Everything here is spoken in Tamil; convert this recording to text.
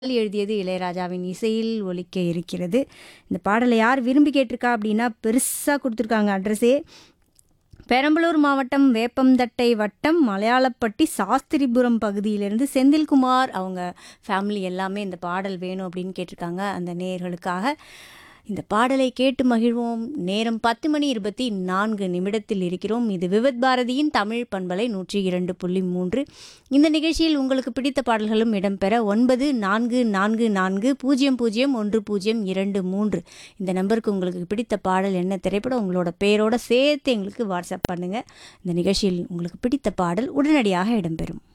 எழுதியது இளையராஜாவின் இசையில் ஒலிக்க இருக்கிறது இந்த பாடலை யார் விரும்பி கேட்டிருக்கா அப்படின்னா பெருசாக கொடுத்துருக்காங்க அட்ரஸே பெரம்பலூர் மாவட்டம் வேப்பந்தட்டை வட்டம் மலையாளப்பட்டி சாஸ்திரிபுரம் பகுதியிலிருந்து செந்தில்குமார் அவங்க ஃபேமிலி எல்லாமே இந்த பாடல் வேணும் அப்படின்னு கேட்டிருக்காங்க அந்த நேயர்களுக்காக இந்த பாடலை கேட்டு மகிழ்வோம் நேரம் பத்து மணி இருபத்தி நான்கு நிமிடத்தில் இருக்கிறோம் இது விவித் பாரதியின் தமிழ் பண்பலை நூற்றி இரண்டு புள்ளி மூன்று இந்த நிகழ்ச்சியில் உங்களுக்கு பிடித்த பாடல்களும் இடம்பெற ஒன்பது நான்கு நான்கு நான்கு பூஜ்ஜியம் பூஜ்ஜியம் ஒன்று பூஜ்ஜியம் இரண்டு மூன்று இந்த நம்பருக்கு உங்களுக்கு பிடித்த பாடல் என்ன திரைப்படம் உங்களோட பேரோட சேர்த்து எங்களுக்கு வாட்ஸ்அப் பண்ணுங்கள் இந்த நிகழ்ச்சியில் உங்களுக்கு பிடித்த பாடல் உடனடியாக இடம்பெறும்